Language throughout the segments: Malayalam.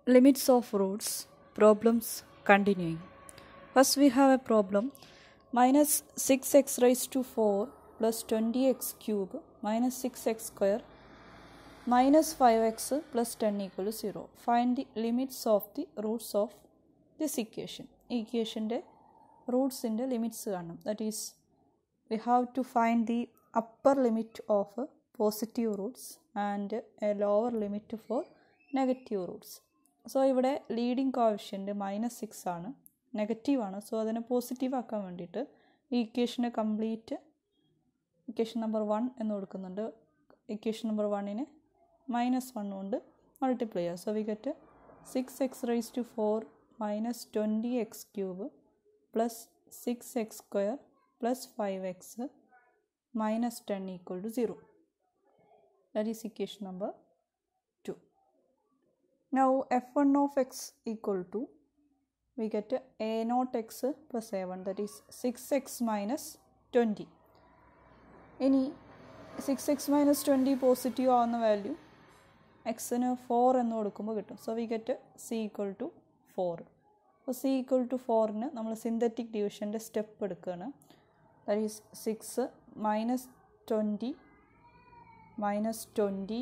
limits of roots problems continuing first we have a problem minus 6x raised to 4 plus 20x cube minus 6x square minus 5x plus 10 equal to 0 find the limits of the roots of this equation ഈ ഇക്വേഷൻ്റെ റൂട്ട്സിൻ്റെ ലിമിറ്റ്സ് കാണണം that is we have to find the upper limit of positive roots and a lower limit for negative roots so ഇവിടെ ലീഡിങ് കോവിഷ്യൻ്റ് മൈനസ് സിക്സ് ആണ് നെഗറ്റീവ് ആണ് സോ അതിനെ പോസിറ്റീവ് ആക്കാൻ വേണ്ടിയിട്ട് ഈ ഇക്വേഷനെ കംപ്ലീറ്റ് ഇക്വേഷൻ നമ്പർ വൺ എന്ന് കൊടുക്കുന്നുണ്ട് ഇക്വേഷൻ നമ്പർ വണ്ണിന് മൈനസ് വൺ കൊണ്ട് മൾട്ടിപ്ലൈ ചെയ്യുക so we get six x raise to four minus twenty x cube plus six x square plus five x minus ten equal to zero that is equation number two now f one of x equal to we get a naught x plus a1 that is 6x minus 20 ഇനി six x minus twenty positive ആവുന്ന വാല്യൂ എക്സിന് ഫോർ എന്ന് കൊടുക്കുമ്പോൾ കിട്ടും so we get c equal to four അപ്പോൾ സി ഈക്വൽ ടു ഫോറിന് നമ്മൾ സിന്തറ്റിക് ഡിവിഷൻ്റെ സ്റ്റെപ്പ് എടുക്കുകയാണ് that is six minus twenty minus twenty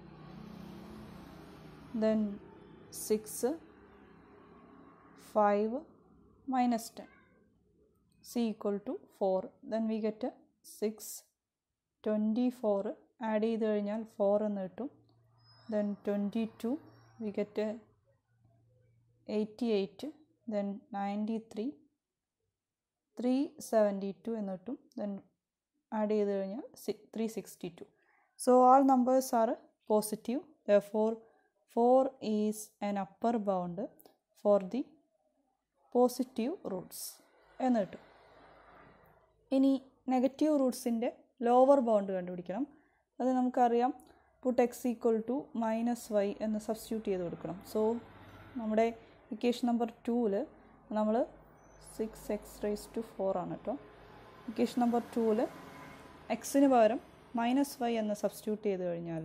then six five minus ten c equal to four then we get six twenty four add ചെയ്ത് കഴിഞ്ഞാൽ ഫോർ എന്ന് കിട്ടും then twenty two we get eighty eight then ninety three three seventy two എന്ന് കിട്ടും ദെൻ ആഡ് ചെയ്ത് കഴിഞ്ഞാൽ c three sixty two so all numbers are positive four four is an upper bound for the positive roots എന്ന് കിട്ടും ഇനി നെഗറ്റീവ് റൂട്ട്സിൻ്റെ ലോവർ ബൗണ്ട് കണ്ടുപിടിക്കണം അത് നമുക്കറിയാം put x equal to minus Y എന്ന് സബ്സ്റ്റിറ്റ്യൂട്ട് ചെയ്ത് കൊടുക്കണം സോ നമ്മുടെ ഇക്വേഷൻ നമ്പർ ടൂവിൽ നമ്മൾ six x raise to four ആണ് കേട്ടോ ഇക്വേഷൻ നമ്പർ ടൂവിൽ എക്സിന് പകരം മൈനസ് വൈ എന്ന് സബ്സ്റ്റിറ്റ്യൂട്ട് ചെയ്ത് കഴിഞ്ഞാൽ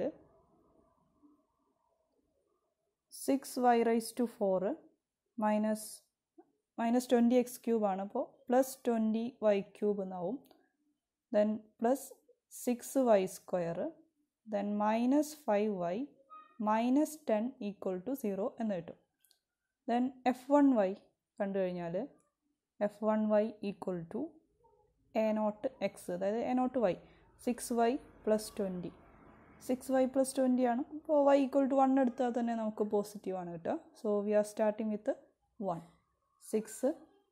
six Y rice to four minus minus twenty x ക്യൂബാണ് അപ്പോൾ പ്ലസ് ട്വൻറ്റി വൈ ക്യൂബ് എന്നാവും then plus six y square then minus five y minus ten equal to zero എന്ന് കിട്ടും ദെൻ എഫ് വൺ വൈ കണ്ടു കഴിഞ്ഞാൽ f one y equal to a naught x അതായത് a naught y six y plus twenty six y plus twenty ആണ് അപ്പോൾ വൈ ഈക്വൽ ടു വൺ എടുത്താൽ തന്നെ നമുക്ക് പോസിറ്റീവ് ആണ് കിട്ടുക so we are starting with one six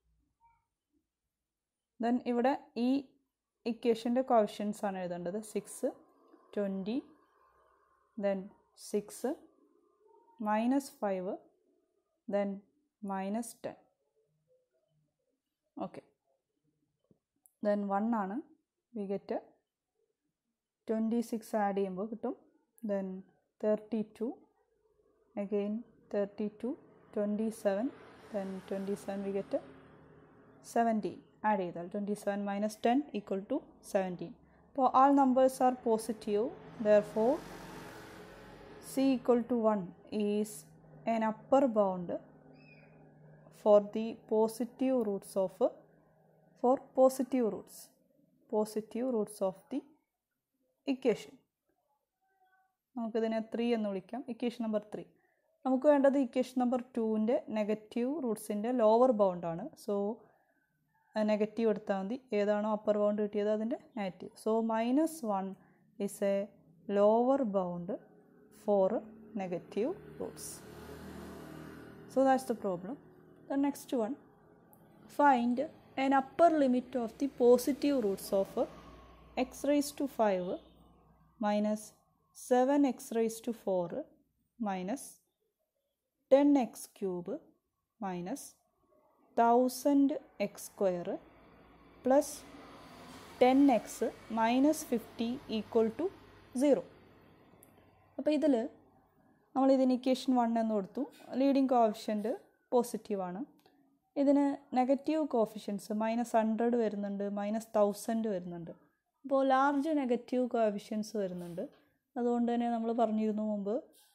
then ഇവിടെ ഈ ഇക്വേഷൻ്റെ കോവിഷ്യൻസ് ആണ് എഴുതേണ്ടത് six twenty then six minus five then minus ten okay then one ആണ് we get twenty six add ചെയ്യുമ്പോൾ കിട്ടും then thirty two again thirty two twenty seven then 27 we get 17 add ചെയ്താൽ 27 minus 10 equal to 17 അപ്പോൾ all numbers are positive therefore c equal to 1 is an upper bound for the positive roots of for positive roots positive roots of the equation നമുക്കിതിനെ ത്രീ എന്ന് വിളിക്കാം ഇക്വേഷൻ നമ്പർ ത്രീ നമുക്ക് വേണ്ടത് ഇക്വേഷൻ നമ്പർ ടുവിൻ്റെ നെഗറ്റീവ് റൂട്ട്സിൻ്റെ ലോവർ ബൗണ്ടാണ് സോ നെഗറ്റീവ് എടുത്താൽ മതി ഏതാണോ അപ്പർ ബൗണ്ട് കിട്ടിയത് അതിൻ്റെ negative so minus one is a lower bound for negative roots so that's the problem the next one find an upper limit of the positive roots of x raise to five minus seven x raise to four minus ten x cube minus thousand x square plus ten x minus fifty equal to zero അപ്പോൾ ഇതിൽ നമ്മൾ ഇതിന് ഇക്വേഷൻ വൺ എന്ന് കൊടുത്തു ലീഡിങ് കോഫിഷ്യൻ്റ് പോസിറ്റീവാണ് ഇതിന് നെഗറ്റീവ് കോഫിഷ്യൻസ് മൈനസ് ഹൺഡ്രഡ് വരുന്നുണ്ട് മൈനസ് തൗസൻഡ് വരുന്നുണ്ട് അപ്പോൾ ലാർജ് നെഗറ്റീവ് കോഫിഷ്യൻസ് വരുന്നുണ്ട് അതുകൊണ്ട് തന്നെ നമ്മൾ പറഞ്ഞിരുന്നു മുമ്പ്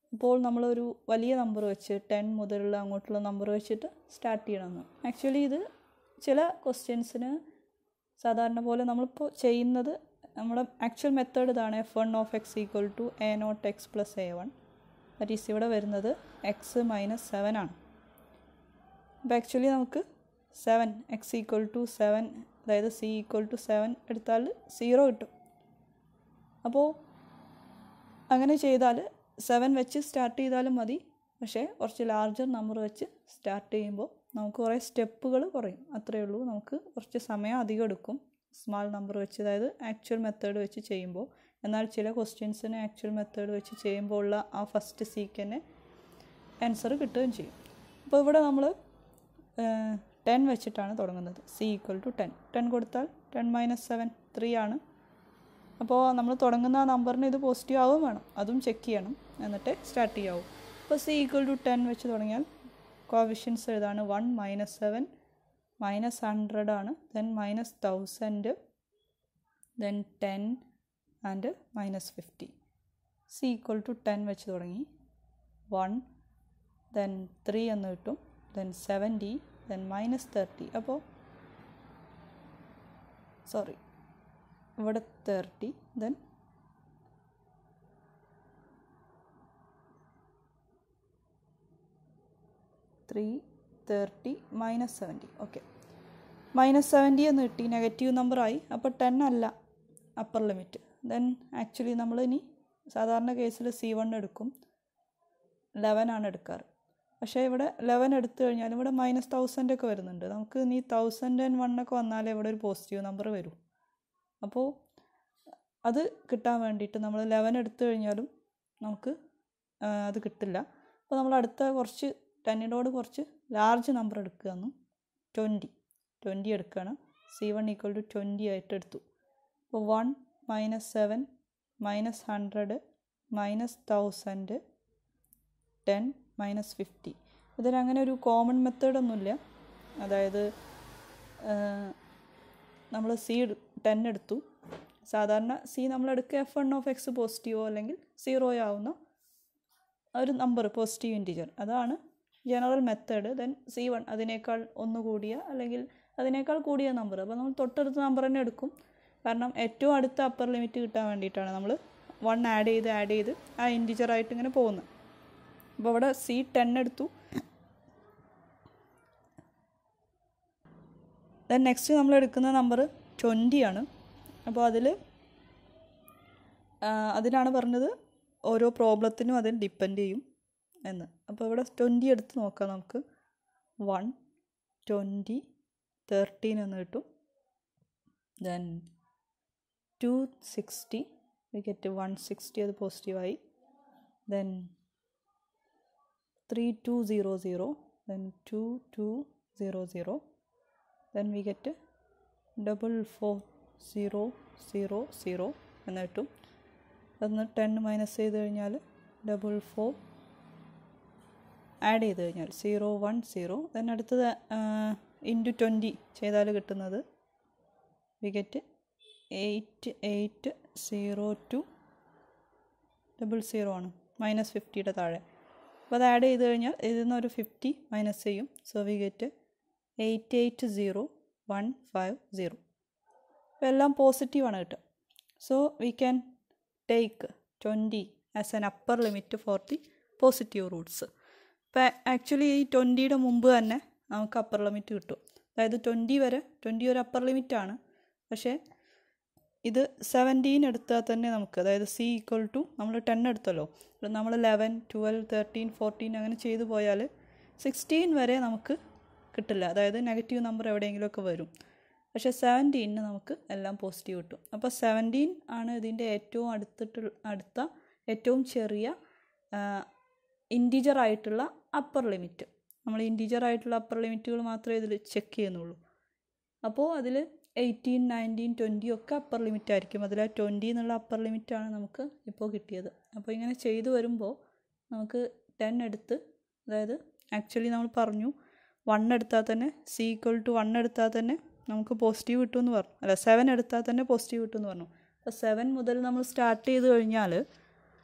അപ്പോൾ നമ്മളൊരു വലിയ നമ്പർ വെച്ച് ടെൻ മുതലുള്ള അങ്ങോട്ടുള്ള നമ്പർ വെച്ചിട്ട് സ്റ്റാർട്ട് ചെയ്യണമെന്ന് ആക്ച്വലി ഇത് ചില ക്വസ്റ്റ്യൻസിന് സാധാരണ പോലെ നമ്മളിപ്പോൾ ചെയ്യുന്നത് നമ്മുടെ ആക്ച്വൽ മെത്തേഡ് ഇതാണ് f one of x equal to a naught x plus A one that is ഇവിടെ വരുന്നത് എക്സ് മൈനസ് സെവൻ ആണ് അപ്പോൾ ആക്ച്വലി നമുക്ക് seven x equal to seven അതായത് സി ഈക്വൽ ടു സെവൻ എടുത്താൽ സീറോ കിട്ടും അപ്പോൾ അങ്ങനെ ചെയ്താൽ സെവൻ വെച്ച് സ്റ്റാർട്ട് ചെയ്താലും മതി പക്ഷേ കുറച്ച് ലാർജർ നമ്പർ വെച്ച് സ്റ്റാർട്ട് ചെയ്യുമ്പോൾ നമുക്ക് കുറേ സ്റ്റെപ്പുകൾ കുറയും അത്രയേ ഉള്ളൂ നമുക്ക് കുറച്ച് സമയം അധികം എടുക്കും സ്മാൾ നമ്പർ വെച്ച് അതായത് ആക്ച്വൽ മെത്തേഡ് വെച്ച് ചെയ്യുമ്പോൾ എന്നാൽ ചില ക്വസ്റ്റ്യൻസിന് ആക്ച്വൽ മെത്തേഡ് വെച്ച് ചെയ്യുമ്പോൾ ഉള്ള ആ ഫസ്റ്റ് സീക്ക് തന്നെ ആൻസർ കിട്ടുകയും ചെയ്യും അപ്പോൾ ഇവിടെ നമ്മൾ ടെൻ വെച്ചിട്ടാണ് തുടങ്ങുന്നത് c equal to ten ten കൊടുത്താൽ ടെൻ മൈനസ് സെവൻ ത്രീ ആണ് അപ്പോൾ നമ്മൾ തുടങ്ങുന്ന ആ നമ്പറിന് ഇത് പോസിറ്റീവ് ആവും വേണം അതും ചെക്ക് ചെയ്യണം എന്നിട്ട് സ്റ്റാർട്ട് ചെയ്യാവും അപ്പോൾ സി ഈക്വൽ ടു ടെൻ വെച്ച് തുടങ്ങിയാൽ കോവിഷ്യൻസ് എഴുതാണ് one minus seven minus hundred ആണ് then minus thousand then ten and minus fifty C equal to ten വെച്ച് തുടങ്ങി വൺ ദെൻ ത്രീ എന്ന് കിട്ടും then seventy then minus thirty അപ്പോൾ സോറി ഇവിടെ thirty then three thirty minus seventy okay minus seventy എന്ന് കിട്ടി നെഗറ്റീവ് നമ്പറായി അപ്പോൾ ടെൻ അല്ല അപ്പർ ലിമിറ്റ് ദെൻ ആക്ച്വലി നമ്മൾ ഇനി സാധാരണ കേസിൽ സി വൺ എടുക്കും ലെവൻ ആണ് എടുക്കാറ് പക്ഷേ ഇവിടെ ലെവൻ എടുത്തു കഴിഞ്ഞാൽ ഇവിടെ മൈനസ് തൗസൻഡ് ഒക്കെ വരുന്നുണ്ട് നമുക്ക് ഇനി തൗസൻഡ് ആൻഡ് വൺ ഒക്കെ വന്നാലേ ഇവിടെ ഒരു പോസിറ്റീവ് നമ്പർ വരൂ അപ്പോൾ അത് കിട്ടാൻ വേണ്ടിയിട്ട് നമ്മൾ ലെവൻ എടുത്തു കഴിഞ്ഞാലും നമുക്ക് ആ, അത് കിട്ടില്ല അപ്പോൾ നമ്മൾ അടുത്ത കുറച്ച് ടെന്നിനോട് കുറച്ച് ലാർജ് നമ്പർ എടുക്കുകയെന്ന് ട്വൻറ്റി ട്വൻറ്റി എടുക്കുകയാണ് c one equal to twenty ആയിട്ട് എടുത്തു അപ്പോൾ one minus seven minus hundred minus thousand ten minus fifty ഇതിനങ്ങനെ ഒരു കോമൺ മെത്തേഡൊന്നുമില്ല അതായത് നമ്മൾ സി ടെൻ എടുത്തു സാധാരണ സി നമ്മൾ എടുക്കുക എഫ് വൺ ഓഫ് എക്സ് പോസിറ്റീവോ അല്ലെങ്കിൽ സീറോ ആവുന്ന ഒരു നമ്പർ പോസിറ്റീവ് ഇൻറ്റിജർ അതാണ് general method then c one അതിനേക്കാൾ ഒന്ന് കൂടിയ അല്ലെങ്കിൽ അതിനേക്കാൾ കൂടിയ നമ്പർ അപ്പോൾ നമ്മൾ തൊട്ടടുത്ത നമ്പർ തന്നെ എടുക്കും കാരണം ഏറ്റവും അടുത്ത അപ്പർ ലിമിറ്റ് കിട്ടാൻ വേണ്ടിയിട്ടാണ് നമ്മൾ വൺ ആഡ് ചെയ്ത് ആഡ് ചെയ്ത് ആ ഇൻറ്റിജർ ആയിട്ട് ഇങ്ങനെ പോകുന്നത് അപ്പോൾ ഇവിടെ സി ടെൻ എടുത്തു ദെൻ നെക്സ്റ്റ് നമ്മൾ എടുക്കുന്ന നമ്പർ ട്വൻറ്റി ആണ് അപ്പോൾ അതിൽ അതിനാണ് പറഞ്ഞത് ഓരോ പ്രോബ്ലത്തിനും അതിൽ ഡിപ്പെൻഡ് ചെയ്യും എന്ന് അപ്പോൾ ഇവിടെ ട്വൻറ്റി എടുത്ത് നോക്കാം നമുക്ക് വൺ ട്വൻറ്റി തേർട്ടീൻ എന്ന് കിട്ടും then two sixty we get one sixty അത് പോസിറ്റീവായി then three two zero zero then two two zero zero then we get double four zero zero zero എന്ന് കിട്ടും അതൊന്ന് ടെൻ മൈനസ് ചെയ്ത് കഴിഞ്ഞാൽ ഡബിൾ ഫോർ ആഡ് ചെയ്ത് കഴിഞ്ഞാൽ സീറോ വൺ സീറോ ദെൻ അടുത്തത് ഇൻറ്റു ട്വൻറ്റി ചെയ്താൽ കിട്ടുന്നത് we get eight eight zero two double zero ആണ് മൈനസ് ഫിഫ്റ്റിയുടെ താഴെ അപ്പോൾ അത് ആഡ് ചെയ്ത് കഴിഞ്ഞാൽ ഇതിൽ നിന്ന് ഒരു ഫിഫ്റ്റി മൈനസ് ചെയ്യും so we get eight eight zero one five zero അപ്പോൾ എല്ലാം പോസിറ്റീവാണ് കിട്ടുക so we can take twenty as an upper limit for the positive roots ഇപ്പോൾ ആക്ച്വലി ഈ ട്വൻറ്റിയുടെ മുമ്പ് തന്നെ നമുക്ക് അപ്പർ ലിമിറ്റ് കിട്ടും അതായത് ട്വൻറ്റി വരെ ട്വൻറ്റി ഒരു അപ്പർ ലിമിറ്റാണ് പക്ഷേ ഇത് സെവൻറ്റീൻ എടുത്താൽ തന്നെ നമുക്ക് അതായത് സി ഈക്വൽ ടു നമ്മൾ ടെൻ എടുത്തല്ലോ നമ്മൾ ലെവൻ ട്വൽവ് തേർട്ടീൻ ഫോർട്ടീൻ അങ്ങനെ ചെയ്തു പോയാൽ സിക്സ്റ്റീൻ വരെ നമുക്ക് കിട്ടില്ല അതായത് നെഗറ്റീവ് നമ്പർ എവിടെയെങ്കിലുമൊക്കെ വരും പക്ഷേ സെവൻറ്റീനിന് നമുക്ക് എല്ലാം പോസിറ്റീവ് കിട്ടും അപ്പോൾ സെവൻറ്റീൻ ആണ് ഇതിൻ്റെ ഏറ്റവും അടുത്തിട്ട് അടുത്ത ഏറ്റവും ചെറിയ ഇൻറ്റിജർ ആയിട്ടുള്ള അപ്പർ ലിമിറ്റ് നമ്മൾ ഇൻറ്റിജർ ആയിട്ടുള്ള അപ്പർ ലിമിറ്റുകൾ മാത്രമേ ഇതിൽ ചെക്ക് ചെയ്യുന്നുള്ളൂ അപ്പോൾ അതിൽ എയ്റ്റീൻ നയൻറ്റീൻ ട്വൻറ്റി ഒക്കെ അപ്പർ ലിമിറ്റ് ആയിരിക്കും അതിൽ ട്വൻറ്റി എന്നുള്ള അപ്പർ ലിമിറ്റാണ് നമുക്ക് ഇപ്പോൾ കിട്ടിയത് അപ്പോൾ ഇങ്ങനെ ചെയ്തു വരുമ്പോൾ നമുക്ക് ടെൻ എടുത്ത് അതായത് ആക്ച്വലി നമ്മൾ പറഞ്ഞു വൺ എടുത്താൽ തന്നെ സി ഈക്വൽ ടു വൺ എടുത്താൽ തന്നെ നമുക്ക് പോസിറ്റീവ് കിട്ടുമെന്ന് പറഞ്ഞു അല്ല സെവൻ എടുത്താൽ തന്നെ പോസിറ്റീവ് കിട്ടുമെന്ന് പറഞ്ഞു അപ്പോൾ സെവൻ മുതൽ നമ്മൾ സ്റ്റാർട്ട് ചെയ്ത് കഴിഞ്ഞാൽ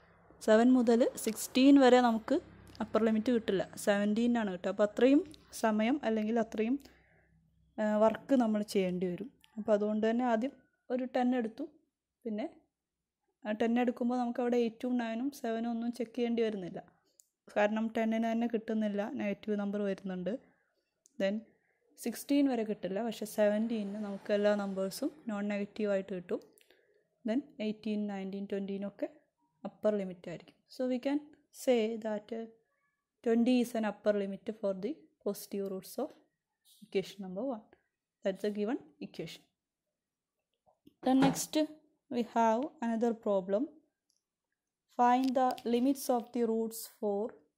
സെവൻ മുതൽ സിക്സ്റ്റീൻ വരെ നമുക്ക് അപ്പർ ലിമിറ്റ് കിട്ടില്ല സെവൻറ്റീനാണ് കിട്ടുക അപ്പോൾ അത്രയും സമയം അല്ലെങ്കിൽ അത്രയും വർക്ക് നമ്മൾ ചെയ്യേണ്ടി വരും അപ്പോൾ അതുകൊണ്ട് തന്നെ ആദ്യം ഒരു ടെൻ എടുത്തു പിന്നെ ടെൻ എടുക്കുമ്പോൾ നമുക്ക് അവിടെ എയ്റ്റും നയനും സെവനും ഒന്നും ചെക്ക് ചെയ്യേണ്ടി വരുന്നില്ല കാരണം ടെന്നിന് തന്നെ കിട്ടുന്നില്ല നെഗറ്റീവ് നമ്പർ വരുന്നുണ്ട് ദെൻ സിക്സ്റ്റീൻ വരെ കിട്ടില്ല പക്ഷേ സെവൻറ്റീന് നമുക്ക് എല്ലാ നമ്പേഴ്സും നോൺ നെഗറ്റീവായിട്ട് കിട്ടും ദെൻ എയ്റ്റീൻ നയൻറ്റീൻ ട്വൻറ്റീനൊക്കെ അപ്പർ ലിമിറ്റ് ആയിരിക്കും so we can say that twenty is an upper limit for the positive roots of equation number one that's a given equation Then next we have another problem. Find the limits of the roots for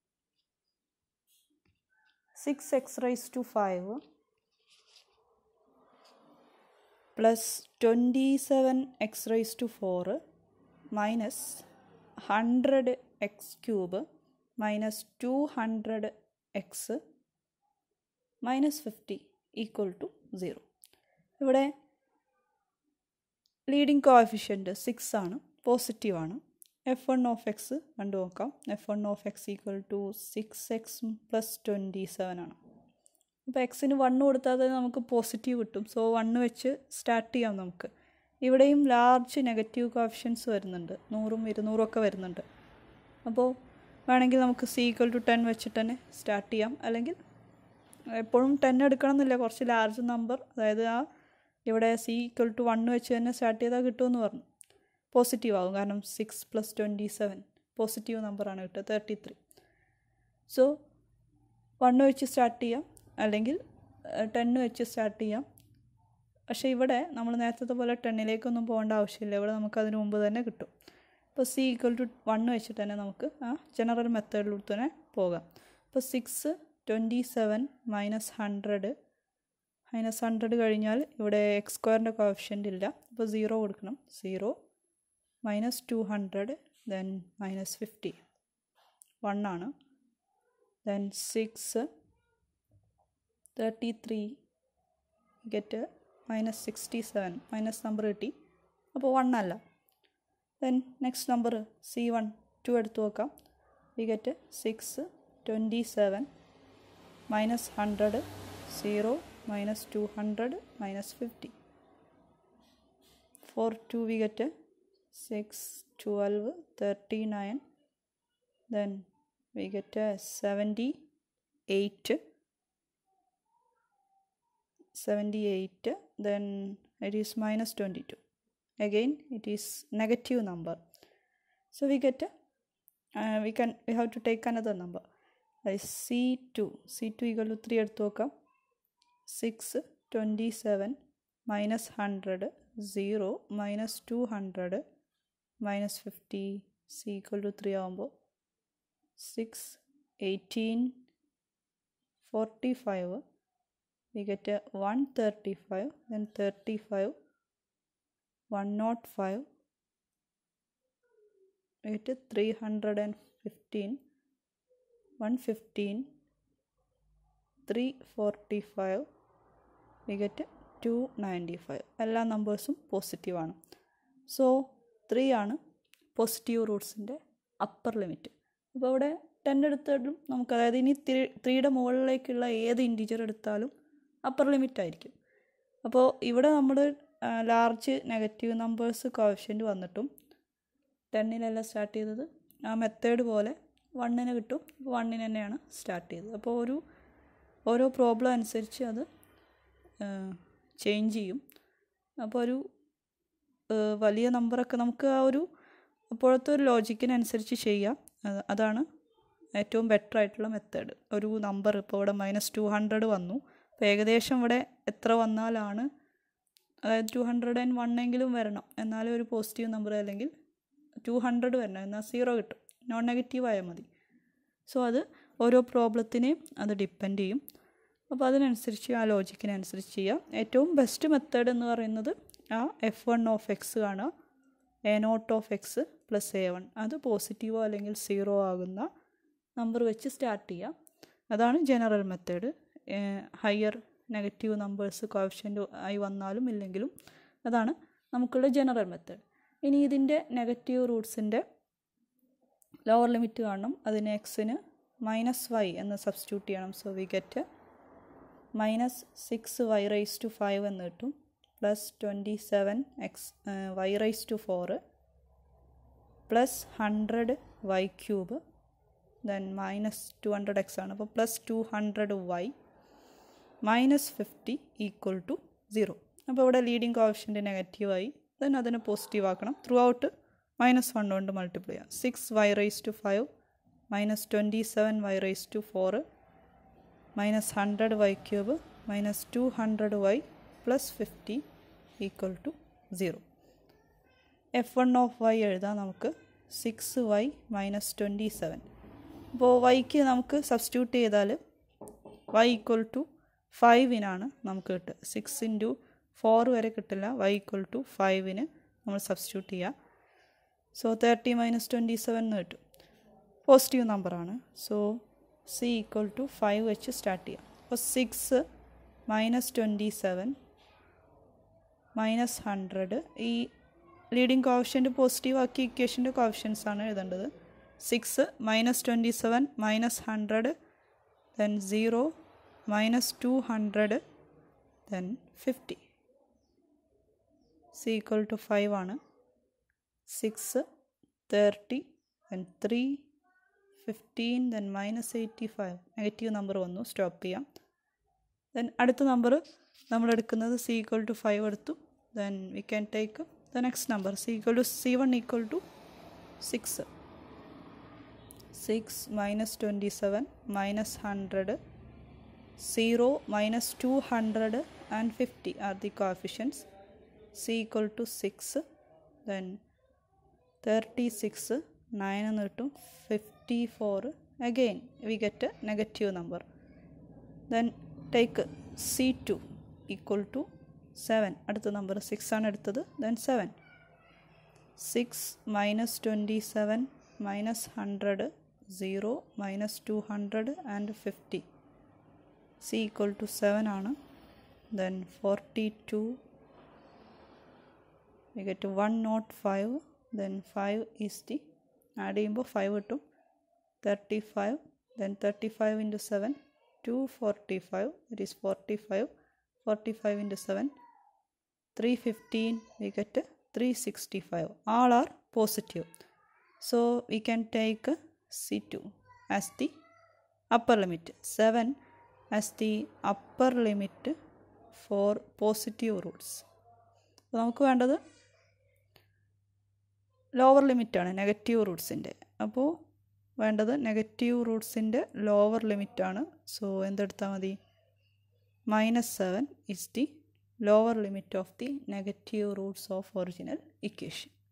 6x raised to 5 plus 27x raised to 4 minus 100x cube minus 200x minus 50 equal to 0. ഇവിടെ ലീഡിങ് കോഎഫിഷ്യൻറ്റ് സിക്സ് ആണ് പോസിറ്റീവ് ആണ് എഫ് വൺ ഓഫ് എക്സ് കണ്ടു നോക്കാം f one of x equal to six x plus twenty seven ആണ് അപ്പോൾ എക്സിന് വണ്ണ് കൊടുത്താൽ തന്നെ നമുക്ക് പോസിറ്റീവ് കിട്ടും സോ വണ്ണ് വെച്ച് സ്റ്റാർട്ട് ചെയ്യാം നമുക്ക് ഇവിടെയും ലാർജ് നെഗറ്റീവ് കോഫിഷ്യൻസ് വരുന്നുണ്ട് നൂറും ഇരുന്നൂറും ഒക്കെ വരുന്നുണ്ട് അപ്പോൾ വേണമെങ്കിൽ നമുക്ക് സി ഈക്വൽ ടു ടെൻ വെച്ചിട്ട് തന്നെ സ്റ്റാർട്ട് ചെയ്യാം അല്ലെങ്കിൽ എപ്പോഴും ടെൻ എടുക്കണം എന്നില്ല കുറച്ച് ലാർജ് നമ്പർ അതായത് ആ ഇവിടെ സി ഈക്വൽ ടു വണ്ണ് വെച്ച് തന്നെ സ്റ്റാർട്ട് ചെയ്താൽ കിട്ടുമെന്ന് പറഞ്ഞു പോസിറ്റീവ് ആകും കാരണം six plus twenty seven positive നമ്പറാണ് കിട്ടുക തേർട്ടി ത്രീ സോ വണ്ണ് വെച്ച് സ്റ്റാർട്ട് ചെയ്യാം അല്ലെങ്കിൽ ടെന്ന് വെച്ച് സ്റ്റാർട്ട് ചെയ്യാം പക്ഷേ ഇവിടെ നമ്മൾ നേരത്തെ പോലെ ടെന്നിലേക്കൊന്നും പോകേണ്ട ആവശ്യമില്ല ഇവിടെ നമുക്ക് അതിന് മുമ്പ് തന്നെ കിട്ടും അപ്പോൾ സി ഈക്വൽ ടു വണ്ണ് വെച്ചിട്ട് തന്നെ നമുക്ക് ആ ജനറൽ മെത്തേഡിലൂടെ തന്നെ പോകാം അപ്പോൾ six twenty seven minus hundred minus hundred കഴിഞ്ഞാൽ ഇവിടെ എക്സ് സ്ക്വയറിൻ്റെ കോഫിഷ്യൻ്റ് ഇല്ല അപ്പോൾ സീറോ കൊടുക്കണം zero minus two hundred then minus fifty one ആണ് then six thirty three get minus sixty seven minus number കിട്ടി അപ്പോൾ വൺ അല്ല then next number c one two എടുത്ത് നോക്കാം we get six twenty seven minus hundred zero minus 200 minus 50 for 2 we get a 6 12 39 then we get a 78 78 then it is minus 22 again it is negative number so we get a, uh, we can we have to take another number that is c2 c2 equal to 3 എടുത്ത് നോക്കാം six twenty seven minus hundred zero minus two hundred minus fifty C equal to three ആകുമ്പോൾ six eighteen forty five we get one thirty five then thirty five one naught five get three hundred and fifteen one fifteen three forty five we get two ninety five എല്ലാ നമ്പേഴ്സും പോസിറ്റീവാണ് സോ ത്രീ ആണ് പോസിറ്റീവ് റൂട്ട്സിൻ്റെ അപ്പർ ലിമിറ്റ് അപ്പോൾ ഇവിടെ ടെൻ എടുത്തിട്ടും നമുക്ക് അതായത് ഇനി ത്രീ ത്രീയുടെ മുകളിലേക്കുള്ള ഏത് ഇൻറ്റീജർ എടുത്താലും അപ്പർ ലിമിറ്റ് ആയിരിക്കും അപ്പോൾ ഇവിടെ നമ്മൾ ലാർജ് നെഗറ്റീവ് നമ്പേഴ്സ് കോഫിഷ്യൻ്റ് വന്നിട്ടും ടെന്നിലല്ല സ്റ്റാർട്ട് ചെയ്തത് ആ മെത്തേഡ് പോലെ വണ്ണിന് കിട്ടും വണ്ണിന് തന്നെയാണ് സ്റ്റാർട്ട് ചെയ്തത് അപ്പോൾ ഒരു ഓരോ പ്രോബ്ലം അനുസരിച്ച് അത് ചേഞ്ച് ചെയ്യും അപ്പോൾ ഒരു വലിയ നമ്പറൊക്കെ നമുക്ക് ആ ഒരു അപ്പോഴത്തെ ഒരു ലോജിക്കിനനുസരിച്ച് ചെയ്യാം അതാണ് ഏറ്റവും ബെറ്റർ ആയിട്ടുള്ള മെത്തേഡ് ഒരു നമ്പർ ഇപ്പോൾ ഇവിടെ മൈനസ് ടു ഹൺഡ്രഡ് വന്നു അപ്പോൾ ഏകദേശം ഇവിടെ എത്ര വന്നാലാണ് അതായത് ടു ഹൺഡ്രഡ് ആൻഡ് വൺ എങ്കിലും വരണം എന്നാലേ ഒരു പോസിറ്റീവ് നമ്പർ അല്ലെങ്കിൽ ടു ഹൺഡ്രഡ് വരണം എന്നാൽ സീറോ കിട്ടും നോൺ നെഗറ്റീവ് ആയാൽ മതി സോ അത് ഓരോ പ്രോബ്ലത്തിനെയും അത് ഡിപ്പെൻഡ് ചെയ്യും അപ്പോൾ അതിനനുസരിച്ച് ആ ലോജിക്കിനനുസരിച്ച് ചെയ്യാം ഏറ്റവും ബെസ്റ്റ് മെത്തേഡ് എന്ന് പറയുന്നത് ആ എഫ് വൺ ഓഫ് എക്സ് കാണുക A naught of X plus A one അത് പോസിറ്റീവോ അല്ലെങ്കിൽ സീറോ ആകുന്ന നമ്പർ വെച്ച് സ്റ്റാർട്ട് ചെയ്യാം അതാണ് general method higher negative numbers coefficient ആയി വന്നാലും ഇല്ലെങ്കിലും അതാണ് നമുക്കുള്ള ജനറൽ മെത്തേഡ് ഇനി ഇതിൻ്റെ നെഗറ്റീവ് റൂട്ട്സിൻ്റെ ലോവർ ലിമിറ്റ് കാണണം അതിന് എക്സിന് മൈനസ് വൈ എന്ന് സബ്സ്റ്റിറ്റ്യൂട്ട് ചെയ്യണം so we get minus six Y rice to five എന്ന് കിട്ടും plus twenty seven X Y rice to four plus hundred Y cube then minus two hundred X ആണ് അപ്പോൾ plus two hundred Y minus fifty equal to zero അപ്പോൾ ഇവിടെ ലീഡിങ് കോഫിഷ്യൻ്റ് നെഗറ്റീവായി ദെൻ അതിനെ പോസിറ്റീവ് ആക്കണം ത്രൂ ഔട്ട് മൈനസ് വൺ കൊണ്ട് മൾട്ടിപ്ലൈ ചെയ്യാം six Y rice to five minus twenty seven Y rice to four minus hundred Y cube minus two hundred Y plus fifty equal to zero F one of Y എഴുതാം നമുക്ക് six Y minus twenty seven അപ്പോൾ വൈക്ക് നമുക്ക് സബ്സ്റ്റിറ്റ്യൂട്ട് ചെയ്താൽ വൈ ഈക്വൽ ടു ഫൈവിനാണ് നമുക്ക് കിട്ടുക സിക്സ് ഇൻറ്റു ഫോർ വരെ കിട്ടില്ല വൈ ഈക്വൽ ടു ഫൈവിന് നമ്മൾ സബ്സ്റ്റിറ്റ്യൂട്ട് ചെയ്യുക so thirty minus twenty seven എന്ന് കിട്ടും പോസിറ്റീവ് നമ്പറാണ് so C equal to five വെച്ച് സ്റ്റാർട്ട് ചെയ്യാം അപ്പോൾ six minus twenty seven minus hundred ഈ ലീഡിങ് കോഫിഷ്യൻ്റ് പോസിറ്റീവ് ആക്കി ഇക്വേഷൻ്റെ കോഫിഷ്യൻസ് ആണ് എഴുതേണ്ടത് six minus twenty seven minus hundred then zero minus two hundred then fifty C equal to five ആണ് six thirty then three fifteen then minus eighty five negative number വന്നു സ്റ്റോപ്പ് ചെയ്യാം ദെൻ അടുത്ത നമ്പർ നമ്മൾ എടുക്കുന്നത് സി ഈക്വൽ ടു ഫൈവ് എടുത്തു then we can take the next number C equal to C one equal to six six minus twenty seven minus hundred zero minus two hundred and fifty are the coefficients C equal to six then thirty six nine എന്ന് കിട്ടും fifty four again we get negative number then take C two equal to seven അടുത്ത നമ്പർ സിക്സ് ആണ് എടുത്തത് then seven six minus twenty seven minus hundred zero minus two hundred and fifty C equal to seven ആണ് then forty two we get one naught five then five is the add ചെയ്യുമ്പോൾ ഫൈവ് കിട്ടും thirty five then thirty five into seven two forty five it is forty five forty five into seven three fifteen we get three sixty five all are positive so we can take C2 as the upper limit 7 as the upper limit for positive roots അപ്പോൾ നമുക്ക് വേണ്ടത് ലോവർ ലിമിറ്റാണ് നെഗറ്റീവ് റൂട്ട്സിൻ്റെ അപ്പോൾ വേണ്ടത് നെഗറ്റീവ് റൂട്ട്സിൻ്റെ ലോവർ ലിമിറ്റാണ് സോ എന്തെടുത്താൽ മതി minus seven is the lower limit of the negative roots of original equation